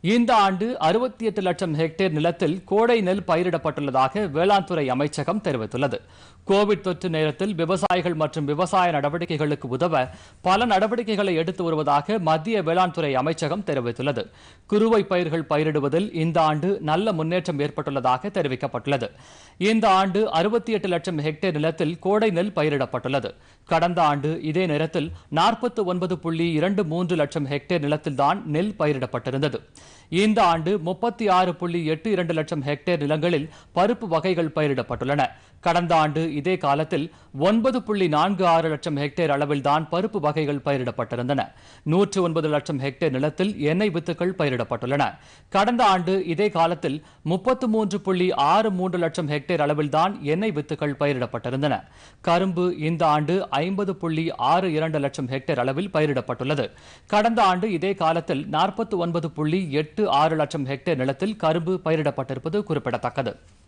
இந்த ஆண்டு அறுபத்தி எட்டு லட்சம் ஹெக்டேர் நிலத்தில் கோடை நெல் பயிரிடப்பட்டுள்ளதாக வேளாண் துறை அமைச்சகம் தெரிவித்துள்ளது கோவிட் தொற்று நேரத்தில் விவசாயிகள் மற்றும் விவசாய நடவடிக்கைகளுக்கு உதவ பல நடவடிக்கைகளை எடுத்து வருவதாக மத்திய வேளாண் துறை அமைச்சகம் தெரிவித்துள்ளது குறுவை பயிர்கள் பயிரிடுவதில் இந்த ஆண்டு நல்ல முன்னேற்றம் ஏற்பட்டுள்ளதாக தெரிவிக்கப்பட்டுள்ளது இந்த ஆண்டு அறுபத்தி எட்டு லட்சம் ஹெக்டேர் நிலத்தில் கோடை நெல் பயிரிடப்பட்டுள்ளது கடந்த ஆண்டு இதே நேரத்தில் நாற்பத்தி ஒன்பது புள்ளி இரண்டு மூன்று லட்சம் ஹெக்டேர் நிலத்தில்தான் நெல் பயிரிடப்பட்டிருந்தது இந்த ஆண்டு முப்பத்தி ஆறு புள்ளி எட்டு இரண்டு லட்சம் ஹெக்டேர் நிலங்களில் பருப்பு வகைகள் பயிரிடப்பட்டுள்ளன கடந்த ஆண்டு இதே காலத்தில் ஒன்பது புள்ளி நான்கு ஆறு லட்சம் ஹெக்டேர் அளவில்தான் பருப்பு வகைகள் பயிரிடப்பட்டிருந்தன நூற்று ஒன்பது லட்சம் ஹெக்டேர் நிலத்தில் எண்ணெய் வித்துக்கள் பயிரிடப்பட்டுள்ளன கடந்த ஆண்டு இதே காலத்தில் முப்பத்து மூன்று புள்ளி ஆறு மூன்று லட்சம் ஹெக்டேர் அளவில்தான் எண்ணெய் வித்துக்கள் பயிரிடப்பட்டிருந்தன கரும்பு இந்த ஆண்டு ஐம்பது புள்ளி ஆறு இரண்டு லட்சம் ஹெக்டேர் அளவில் பயிரிடப்பட்டுள்ளது கடந்த ஆண்டு இதே காலத்தில் நாற்பத்தி ஒன்பது புள்ளி எட்டு ஆறு லட்சம் ஹெக்டேர் நிலத்தில் கரும்பு பயிரிடப்பட்டிருப்பது குறிப்பிடத்தக்கது